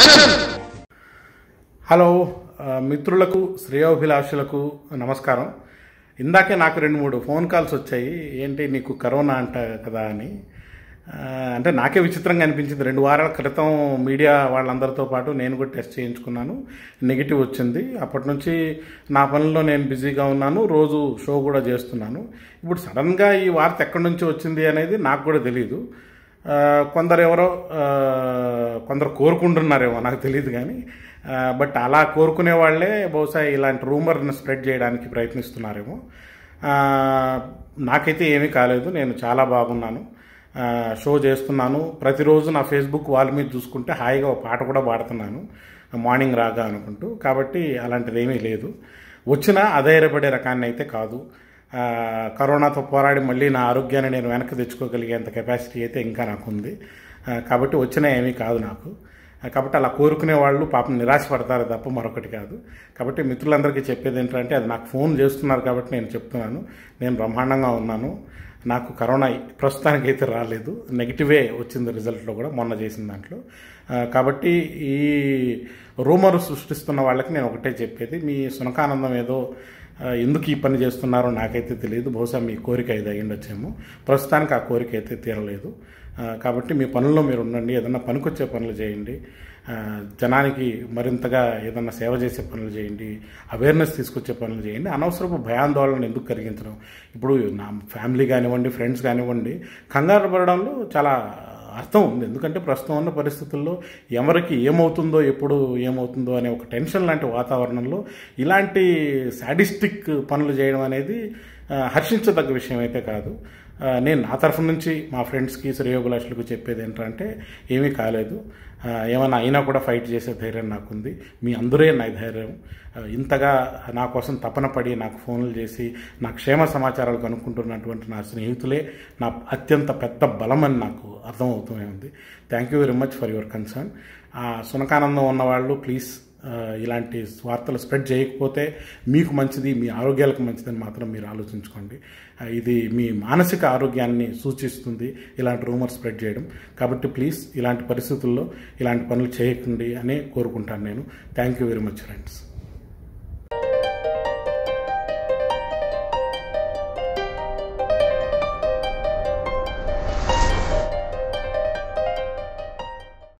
hello ఆ, మిత్రులకు శ్రేయోభిలాషులకు నమస్కారం ఇందాకే నాకు రెండు మూడు ఫోన్ కాల్స్ వచ్చాయి ఏంటి నీకు కరోనా అంట కదా అని ఆ, అంటే నాకే విచిత్రంగా అనిపించింది రెండు వారాల క్రితం మీడియా వాళ్ళందరితో పాటు నేను కూడా టెస్ట్ చేయించుకున్నాను నెగిటివ్ వచ్చింది అప్పటి నుంచి నా పనుల్లో నేను బిజీగా ఉన్నాను రోజు షో కూడా చేస్తున్నాను ఇప్పుడు సడన్గా ఈ వార్త ఎక్కడి నుంచి వచ్చింది అనేది నాకు కూడా తెలియదు ఆ, కొందరు ఎవరో ఆ, కొందరు కోరుకుంటున్నారేమో నాకు తెలియదు కానీ ఆ, బట్ అలా కోరుకునే వాళ్ళే బహుశా ఇలాంటి రూమర్ని స్ప్రెడ్ చేయడానికి ప్రయత్నిస్తున్నారేమో ఆ, నాకైతే ఏమీ కాలేదు నేను చాలా బాగున్నాను ఆ, షో చేస్తున్నాను ప్రతిరోజు నా ఫేస్బుక్ వాల్ మీద చూసుకుంటే హాయిగా ఒక పాట కూడా పాడుతున్నాను మార్నింగ్ రాగా అనుకుంటూ కాబట్టి అలాంటిది ఏమీ లేదు వచ్చినా అధైర్యపడే రకాన్ని అయితే కాదు ఆ, కరోనాతో పోరాడి మళ్ళీ నా ఆరోగ్యాన్ని నేను వెనక్కి తెచ్చుకోగలిగేంత కెపాసిటీ అయితే ఇంకా నాకు ఉంది ఆ, కాబట్టి వచ్చినా ఏమీ కాదు నాకు ఆ, కాబట్టి అలా కోరుకునే వాళ్ళు పాపం నిరాశపడతారు తప్ప మరొకటి కాదు కాబట్టి మిత్రులందరికీ చెప్పేది ఏంటంటే అది నాకు ఫోన్ చేస్తున్నారు కాబట్టి నేను చెప్తున్నాను నేను బ్రహ్మాండంగా ఉన్నాను నాకు కరోనా ప్రస్తుతానికి అయితే రాలేదు నెగిటివే వచ్చింది రిజల్ట్లో కూడా మొన్న చేసిన దాంట్లో ఆ, కాబట్టి ఈ రూమర్ సృష్టిస్తున్న వాళ్ళకి నేను ఒకటే చెప్పేది మీ సునకానందం ఏదో ఆ, ఎందుకు ఈ పని చేస్తున్నారో నాకైతే తెలియదు బహుశా మీ కోరిక ఇది అయ్యిండొచ్చేమో ప్రస్తుతానికి ఆ కోరిక అయితే తీరలేదు ఆ, కాబట్టి మీ పనుల్లో మీరు ఉండండి ఏదన్నా పనికొచ్చే పనులు చేయండి ఆ, జనానికి మరింతగా ఏదన్నా సేవ చేసే పనులు చేయండి అవేర్నెస్ తీసుకొచ్చే పనులు చేయండి అనవసరపు భయాందోళన ఎందుకు కలిగించడం ఇప్పుడు నా ఫ్యామిలీ కానివ్వండి ఫ్రెండ్స్ కానివ్వండి కంగారు పడడంలో చాలా అర్థం ఉంది ఎందుకంటే ప్రస్తుతం ఉన్న పరిస్థితుల్లో ఎవరికి ఏమవుతుందో ఎప్పుడు ఏమవుతుందో అనే ఒక టెన్షన్ లాంటి వాతావరణంలో ఇలాంటి సాడిస్టిక్ పనులు చేయడం అనేది ఆ, హర్షించదగ్గ విషయం అయితే కాదు ఆ, నేను నా తరఫు నుంచి మా ఫ్రెండ్స్కి శ్రేయోభిలాషులకు చెప్పేది ఏంటంటే ఏమీ కాలేదు ఆ, ఏమైనా అయినా కూడా ఫైట్ చేసే ధైర్యం నాకుంది మీ అందరే నా ధైర్యం ఆ, ఇంతగా నా కోసం తపన పడి నాకు ఫోన్లు చేసి నా క్షేమ సమాచారాలు కనుక్కుంటున్నటువంటి నా స్నేహితులే నా అత్యంత పెద్ద బలమని నాకు అర్థమవుతూనే ఉంది thank you very much for your concern సునకానందం ఉన్నవాళ్ళు ప్లీజ్ ఆ, ఇలాంటి వార్తలు స్ప్రెడ్ చేయకపోతే మీకు మంచిది మీ ఆరోగ్యాలకు మంచిదని మాత్రం మీరు ఆలోచించుకోండి ఆ, ఇది మీ మానసిక ఆరోగ్యాన్ని సూచిస్తుంది ఇలాంటి రూమర్ స్ప్రెడ్ చేయడం కాబట్టి ప్లీజ్ ఇలాంటి పరిస్థితుల్లో ఇలాంటి పనులు చేయకండి అనే కోరుకుంటాను నేను thank you very much friends